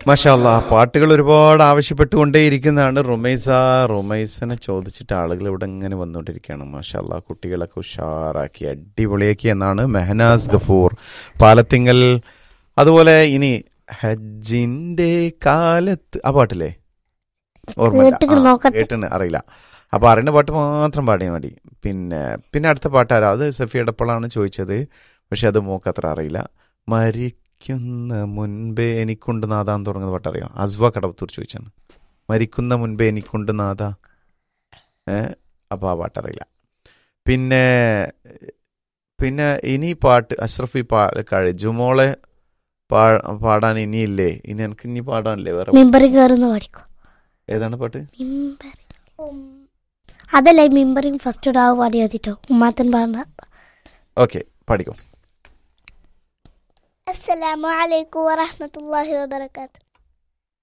മഷാല്ല പാട്ടുകൾ ഒരുപാട് ആവശ്യപ്പെട്ടുകൊണ്ടേയിരിക്കുന്നതാണ് റുമൈസ റുമൈസിനെ ചോദിച്ചിട്ട് ആളുകൾ ഇവിടെ ഇങ്ങനെ വന്നുകൊണ്ടിരിക്കുകയാണ് മഷാല്ല കുട്ടികളൊക്കെ ഉഷാറാക്കി അടിപൊളിയാക്കി എന്നാണ് മെഹനാസ് ഗഫൂർ പാലത്തിങ്കൽ അതുപോലെ ഇനി ഹജ്ജിന്റെ കാലത്ത് ആ പാട്ടില്ലേ കേട്ടിട്ട് നോക്കട്ടെ. കേട്ടിന് അറിയില്ല അപ്പൊ അറിയുന്ന പാട്ട് മാത്രം പാടിയാൽ മതി പിന്നെ പിന്നെ അടുത്ത പാട്ട് ആരാ അത് സഫിയുടെ എപ്പോഴാണ് ചോദിച്ചത് പക്ഷെ അത് മോക്കത്ര അറിയില്ല മരിക്കുന്ന മുൻപേ എനിക്കുണ്ട് നാദാന്ന് തുടങ്ങുന്ന പാട്ട് അറിയാം അസ്വ കടവത്തൂർ ചോദിച്ചാണ് മരിക്കുന്ന മുൻപേ എനിക്കുണ്ട് നാദ ഏ അപ്പൊ ആ പാട്ട് അറിയില്ല പിന്നെ പിന്നെ ഇനി പാട്ട് അഷ്റഫി പാലക്കാട് ജുമോളെ പാ പാടാൻ ഇനിയില്ലേ ഇനി എനിക്ക് ഇനി പാടാനില്ലേ വേറെ മിമ്പറി കയറുന്ന പഠിക്കും ഏതാണ് പാട്ട് മിമ്പറി അതല്ലേ മിമ്പറിങ് ഫസ്റ്റ് ഡാവ് പാടി മതിട്ടോ ഉമ്മാത്തൻ പാട ഓക്കെ പഠിക്കും അസ്സലാമു അലൈക്കും വറഹ്മത്തുള്ളാഹി വബറകാതുഹു